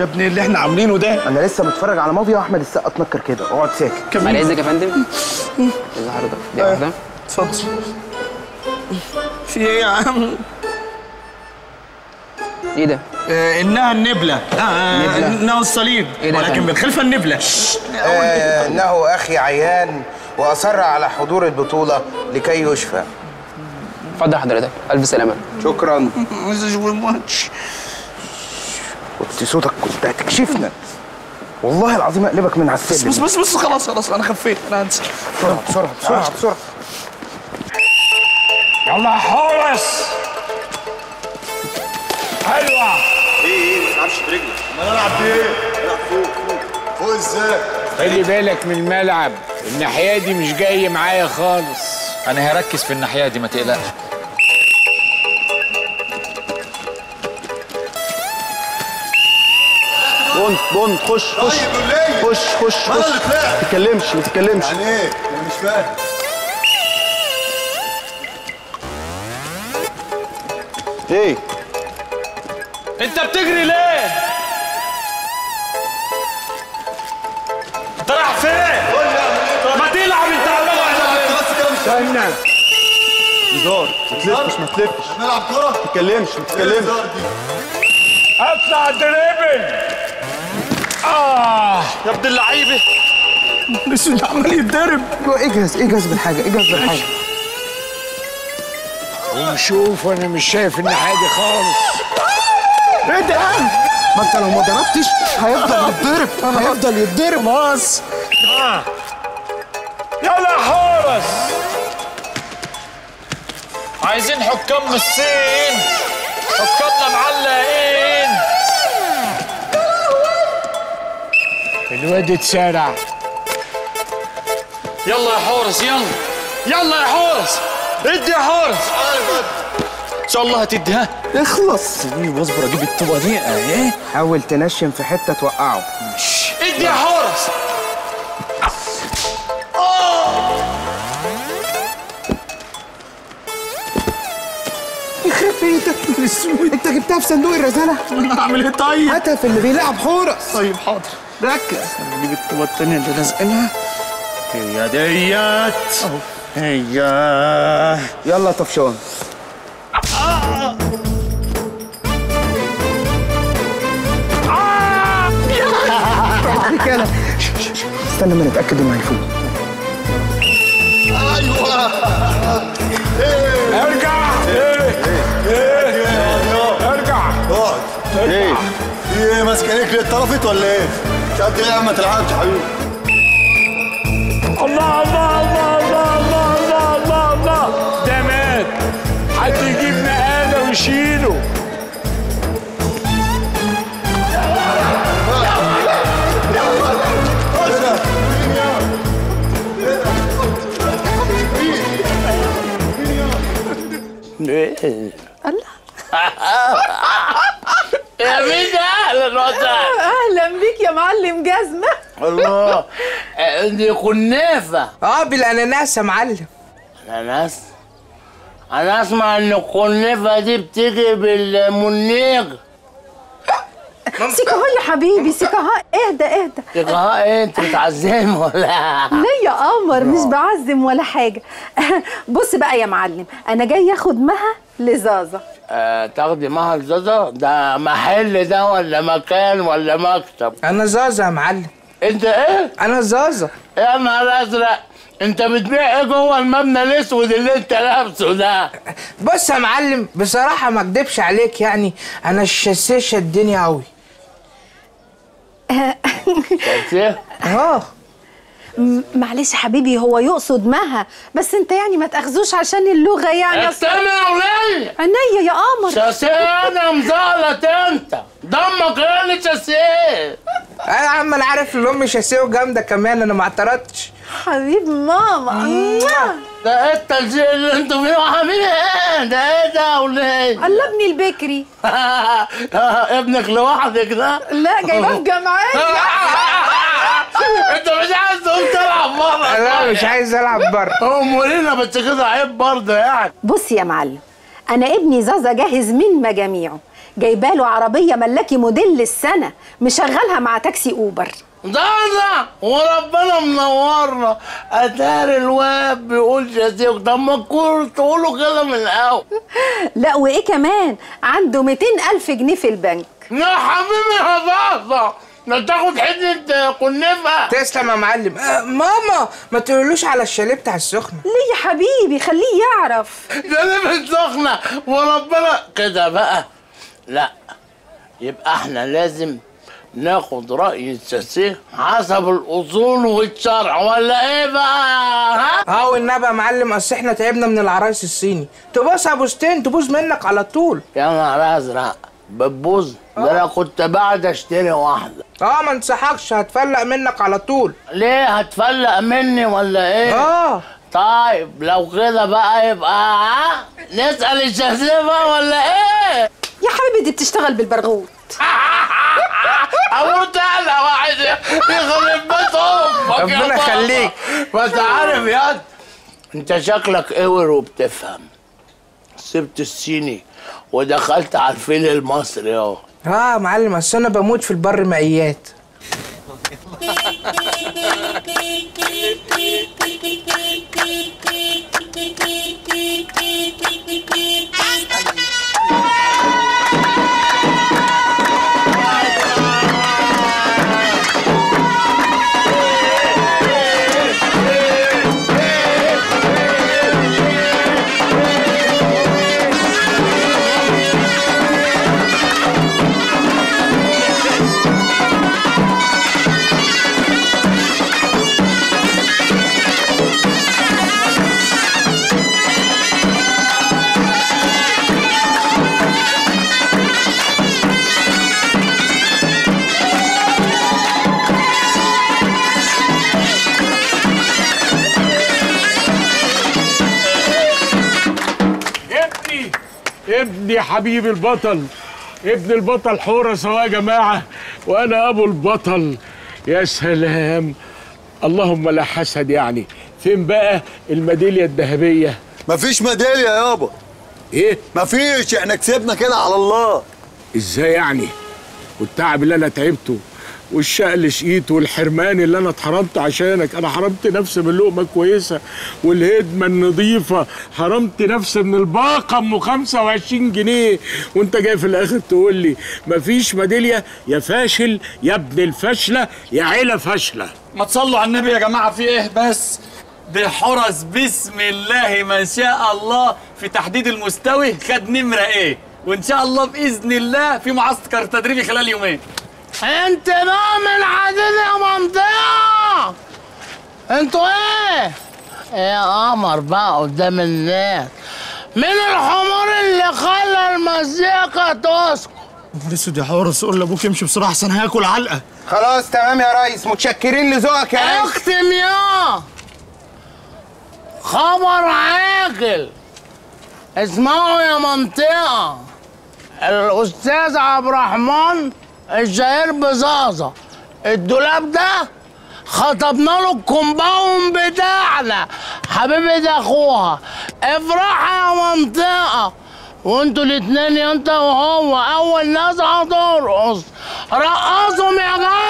يا ابني اللي احنا عاملينه ده انا لسه متفرج على مافيا واحمد السقا اتنكر كده اقعد ساكت بعد كمل اذنك يا فندم اذا حضرتك دي واحده اتفضل في ايه يا عم ايه ده آه انها النبله آه نبلة. انها الصليب إيه ده يا ولكن فندم؟ بالخلفه النبله آه انه اخي عيان واصر على حضور البطوله لكي يشفى اتفضل حضرتك الف سلامه شكرا عايز اشوف الماتش وطي صوتك كنت هتكشفنا والله العظيم اقلبك من على بس السلم بس بس, بس خلاص خلاص انا خفيت انا هنسى بسرعه بسرعه بسرعه بسرعه يلا يا حورس حلوة خلي بالك من الملعب الناحية دي مش جاي معايا خالص انا هركز في الناحيه دي ما تقلقش بونت بونت خش خش خش خش خش ما تتكلمش ما تتكلمش يعني ايه؟ انا مش فاهم ايه انت بتجري ليه انت رايح فين ما تلعب انت استنى هزار ما تلفش ما تلفش نلعب كوره؟ ما تتكلمش ما تتكلمش اطلع دريبل اه يا ابن اللعيبه لسه اللي عمال يتضرب اجهز اجهز بالحاجه اجهز بالحاجه وشوف انا مش شايف الناحية دي خالص ايه ده ما انت لو ما ضربتش هيفضل يتضرب هيفضل يتضرب خلاص يلا يا حورس عايزين حكام من الصين حكامنا معلقين الواد اتسرع يلا يا حورس يلا يلا يا حورس ادي يا حورس ان شاء الله هتدي ها اخلص واصبر اجيب الطوبه دي اهي حاول تنشن في حته توقعه ادي يا حورس يخرب بيتك انت جبتها في صندوق الرزاله انا هعمل ايه طيب هاتها في اللي بيلعب حورس طيب حاضر ركز نجيب الطوبه التانيه اللي لازقينها هي ديت هي يلا طفشان كده استنى ما نتاكد انه هيفوز ارجع ايه ايه ارجع اقعد ايه؟ في ايه ماسك عينيك ليه اتطرفت ولا ايه؟ مش قد ايه ما تلعبش يا حبيبي الله الله الله الله الله الله الله الله ده مات حد يجيب نقاله ويشيله يا مين اهلا وسهلا اهلا بيك يا معلم جزمه الله دي كنافه اه بالاناناس يا معلم اناناس انا اسمع ان الكنافه دي بتيجي بالمنيغ سيكا هو يا حبيبي سيكا ها اهدى اهدى تلقاها ايه انت بتعزم ولا لا يا قمر مش بعزم ولا حاجه بص بقى يا معلم انا جاي اخد مها لزازا آه تاخدي معها الزازا ده محل ده ولا مكان ولا مكتب انا زازا يا معلم انت ايه انا زازا يا نهار ازرق انت بتبيع ايه جوه المبنى الاسود اللي انت لابسه ده بص يا معلم بصراحه ما اكدبش عليك يعني انا الشاسيه شدني قوي شايف اه م- معلش يا حبيبي هو يقصد مها بس انت يعني ما تاخذوش عشان اللغه يعني أصل- استنى يا ولية عينيا يا قمر شاسيه انا مزغلط انت دمك غالي شاسيه انا يا عم انا عارف ان امي شاسيه وجامده كمان انا ما اعترضتش حبيب ماما ده ايه التلزيق اللي انتوا فيه عاملين ايه ده ايه ده يا ولية الله ابني البكري ابنك لوحدك ده لا جايباه في جمعيه انت مش عايز تقوم تلعب بره لا مش عايز العب بره امورينا بس كده عيب برضه يعني بص يا معلم انا ابني زازا جاهز من مجاميعه جايبه له عربيه ملاكي موديل السنه مشغلها مع تاكسي اوبر ده ده وربنا منورنا اتاري الواد بيقول شاسيك طب ما تكونوا تقولوا كده من الاول لا وايه كمان عنده 200 الف جنيه في البنك يا حبيبي يا بابا ده تاخد حته كنافه تسلم يا معلم آه ماما ما تقولوش على الشاليه بتاع السخنه ليه يا حبيبي خليه يعرف ده انا من سخنه وربنا كده بقى لا يبقى احنا لازم ناخد رأي الساسيه حسب الأصول والشرع ولا إيه بقى؟ ها؟ اه والنبي يا معلم اصل احنا تعبنا من العرايس الصيني تبص يا بوستين تبوظ منك على طول يا نهار أزرق بتبوظ ده أنا كنت بعد أشتري واحدة اه ما انصحكش هتفلق منك على طول ليه هتفلق مني ولا إيه؟ اه طيب لو كده بقى يبقى ها؟ نسأل الشاسيه بقى ولا إيه؟ يا حبيبي دي بتشتغل بالبرغوث اموت انا واحد يخرب بيت امك يا ربنا بابا. يخليك. بس عارف يا انت شكلك قور وبتفهم سبت الصيني ودخلت على الفيل المصري اهو اه يا معلم اصل انا بموت في البر مائيات ابني ابني حبيبي البطل ابن البطل حورس اهو يا جماعه وانا ابو البطل يا سلام اللهم لا حسد يعني فين بقى الميداليه الذهبيه مفيش ميداليه يابا ايه مفيش احنا كسبنا كده على الله ازاي يعني والتعب اللي انا تعبته والشقى اللي شقيته والحرمان اللي انا اتحرمت عشانك انا حرمت نفسي من لقمه كويسه والهدمه النظيفه حرمت نفسي من الباقه ام 25 جنيه وانت جاي في الاخر تقول لي مفيش ميداليه يا فاشل يا ابن الفاشله يا عيله فاشله ما تصلوا على النبي يا جماعة في ايه بس ده حرس بسم الله ما شاء الله في تحديد المستوي خد نمرة ايه وان شاء الله باذن الله في معسكر تدريبي خلال يومين انت بقى من عدد يا منطقة انتوا ايه؟ يا قمر بقى قدام الناس مين الحمار اللي خلى المزيكا تسكت؟ اسود يا حورس قول لابوك يمشي بسرعه احسن هياكل علقه خلاص تمام يا ريس متشكرين لذوقك يا ريس اختم يا خبر عاجل اسمعوا يا منطقة الأستاذ عبد الرحمن الشهير بزازة الدولاب ده خطبنا له الكومباوند بتاعنا حبيبي ده اخوها افرح يا منطقة وانتوا الاتنين انت وهو اول ناس هترقص رقصهم يا جماعة